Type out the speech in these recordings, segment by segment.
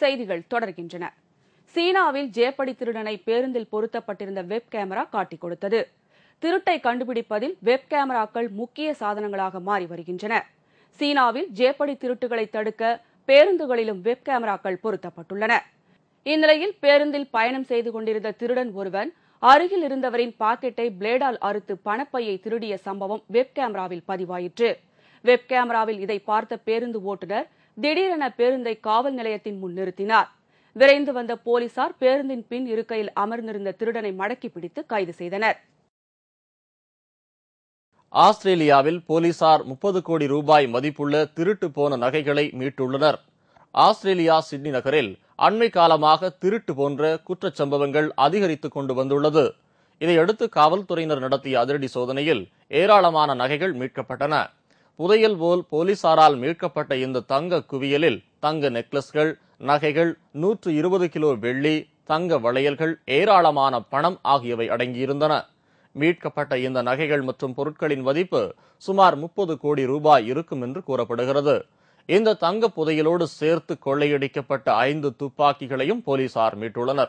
செய்திகள் தொடர்கின்றன சீனாவில் ஜேப்படி திருடனை பேருந்தில் பொருத்தப்பட்டிருந்த வெப் கேமரா காட்டிக் கொடுத்தது திருட்டை கண்டுபிடிப்பதில் வெப் கேமராக்கள் முக்கிய சாதனங்களாக மாறி வருகின்றன சீனாவில் ஜேப்படி திருட்டுகளை தடுக்க பேருந்துகளிலும் வெப் கேமராக்கள் பொருத்தப்பட்டுள்ளன இந்நிலையில் பேருந்தில் பயணம் செய்து கொண்டிருந்த திருடன் ஒருவன் அருகில் இருந்தவரின் பாக்கெட்டை பிளேடால் அறுத்து பணப்பையை திருடிய சம்பவம் வெப் கேமராவில் பதிவாயிற்று வெப் கேமராவில் இதை பார்த்த பேருந்து ஓட்டுநர் திடீரென பேருந்தை காவல் நிலையத்தின் முன் நிறுத்தினார் விரைந்து வந்த போலீசார் பேருந்தின் பின் இருக்கையில் அமர்ந்திருந்த திருடனை மடக்கி பிடித்து கைது செய்தனர் ஆஸ்திரேலியாவில் போலீசார் முப்பது கோடி ரூபாய் மதிப்புள்ள திருட்டு போன நகைகளை மீட்டுள்ளனர் ஆஸ்திரேலியா சிட்னி நகரில் அண்மை காலமாக திருட்டு போன்ற குற்றச் சம்பவங்கள் அதிகரித்துக் கொண்டு வந்துள்ளது இதையடுத்து காவல்துறையினர் நடத்திய அதிரடி சோதனையில் ஏராளமான நகைகள் மீட்கப்பட்டன புதையல் போல் போலீசாரால் மீட்கப்பட்ட இந்த தங்க குவியலில் தங்க நெக்லஸ்கள் நகைகள் நூற்று இருபது கிலோ வெள்ளி தங்க வளையல்கள் ஏராளமான பணம் ஆகியவை அடங்கியிருந்தன மீட்கப்பட்ட இந்த நகைகள் மற்றும் பொருட்களின் மதிப்பு சுமார் முப்பது கோடி ரூபாய் இருக்கும் என்று கூறப்படுகிறது இந்த தங்க புதையலோடு சேர்த்து கொள்ளையடிக்கப்பட்ட ஐந்து துப்பாக்கிகளையும் போலீசார் மீட்டுள்ளனர்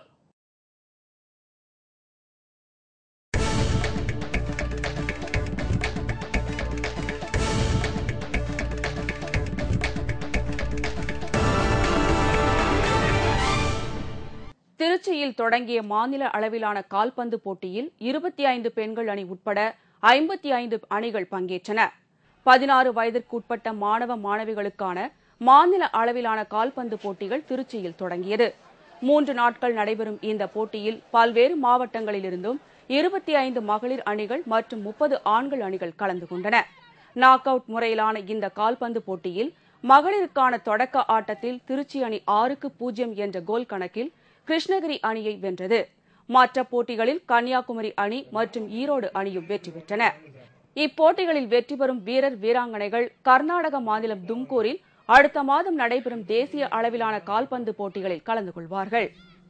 திருச்சியில் தொடங்கிய மாநில அளவிலான கால்பந்து போட்டியில் இருபத்தி ஐந்து பெண்கள் அணி உட்பட ஐம்பத்தி ஐந்து அணிகள் பங்கேற்றன பதினாறு வயதிற்குட்பட்ட மாணவ மாணவிகளுக்கான மாநில அளவிலான கால்பந்து போட்டிகள் திருச்சியில் தொடங்கியது மூன்று நாட்கள் நடைபெறும் இந்த போட்டியில் பல்வேறு மாவட்டங்களிலிருந்தும் இருபத்தி ஐந்து மகளிர் அணிகள் மற்றும் முப்பது ஆண்கள் அணிகள் கலந்து கொண்டன நாக் அவுட் முறையிலான இந்த கால்பந்து போட்டியில் மகளிருக்கான தொடக்க ஆட்டத்தில் திருச்சி அணி ஆறுக்கு பூஜ்ஜியம் என்ற கோல் கணக்கில் கிருஷ்ணகிரி அணியை வென்றது மற்ற போட்டிகளில் கன்னியாகுமரி அணி மற்றும் ஈரோடு அணியும் வெற்றி பெற்றன இப்போட்டிகளில் வெற்றி பெறும் வீரர் வீராங்கனைகள் கர்நாடக மாநிலம் தும்கூரில் அடுத்த மாதம் நடைபெறும் தேசிய அளவிலான கால்பந்து போட்டிகளில் கலந்து கொள்வார்கள்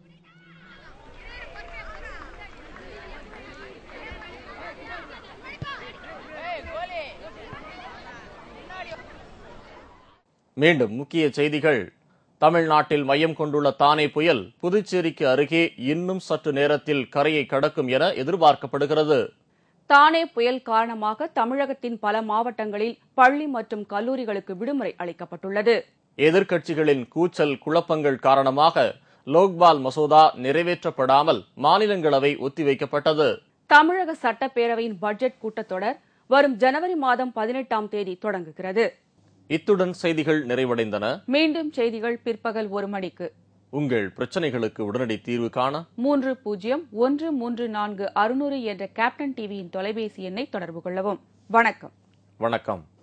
மீண்டும் முக்கிய செய்திகள் தமிழ்நாட்டில் மையம் கொண்டுள்ள தானே புயல் புதுச்சேரிக்கு அருகே இன்னும் சற்று நேரத்தில் கரையை கடக்கும் என எதிர்பார்க்கப்படுகிறது தானே புயல் காரணமாக தமிழகத்தின் பல மாவட்டங்களில் பள்ளி மற்றும் கல்லூரிகளுக்கு விடுமுறை அளிக்கப்பட்டுள்ளது எதிர்க்கட்சிகளின் கூச்சல் குழப்பங்கள் காரணமாக லோக்பால் மசோதா நிறைவேற்றப்படாமல் மாநிலங்களவை ஒத்திவைக்கப்பட்டது தமிழக சட்டப்பேரவையின் பட்ஜெட் கூட்டத்தொடர் வரும் ஜனவரி மாதம் பதினெட்டாம் தேதி தொடங்குகிறது இத்துடன் செய்திகள் நிறைவடைந்தன மீண்டும் செய்திகள் பிற்பகல் ஒரு மணிக்கு உங்கள் பிரச்சனைகளுக்கு உடனடி தீர்வு காண மூன்று பூஜ்ஜியம் ஒன்று மூன்று நான்கு அறுநூறு என்ற கேப்டன் டிவியின் தொலைபேசி எண்ணை தொடர்பு கொள்ளவும் வணக்கம் வணக்கம்